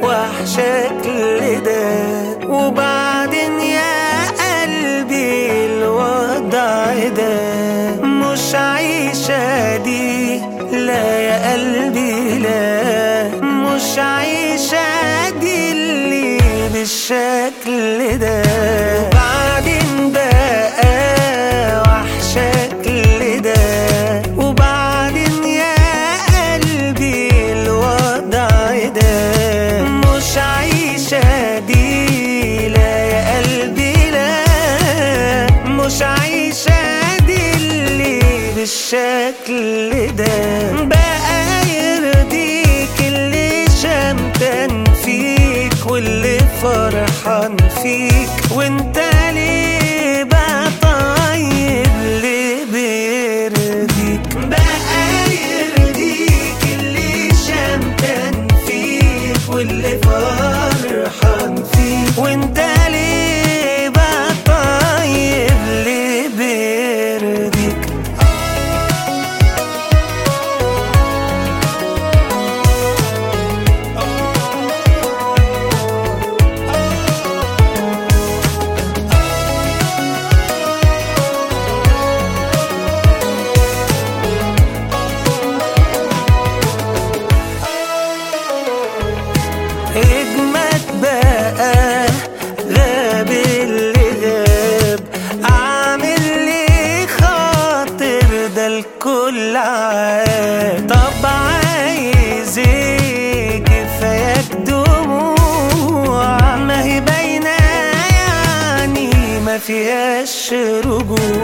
وحشك لده وبعدين يا قلبي الوضع ده مش عيشة دي لا يا قلبي لا مش عيشة دي اللي بالشكل ده وبعدين بقى وحشك لده وبعدين يا قلبي الوضع ده مش عيشة دي لا يا قلبي لا مش عيشة دي اللي بالشكل ده بقى يرضيك اللي شمتان فيك واللي فرحان فيك وانت ليه بقى طيب اللي بيرضيك بقى يرضيك اللي شمتان فيك واللي فرحان فيك وانت ليه بقى طيب اللي بيرضيك اجمد بقى غاب اللي غاب اعمل لي خاطر ده الكل عاد طب عايز ايه كفاياك دموع ما هي باينه يعني ما فيهاش رجوع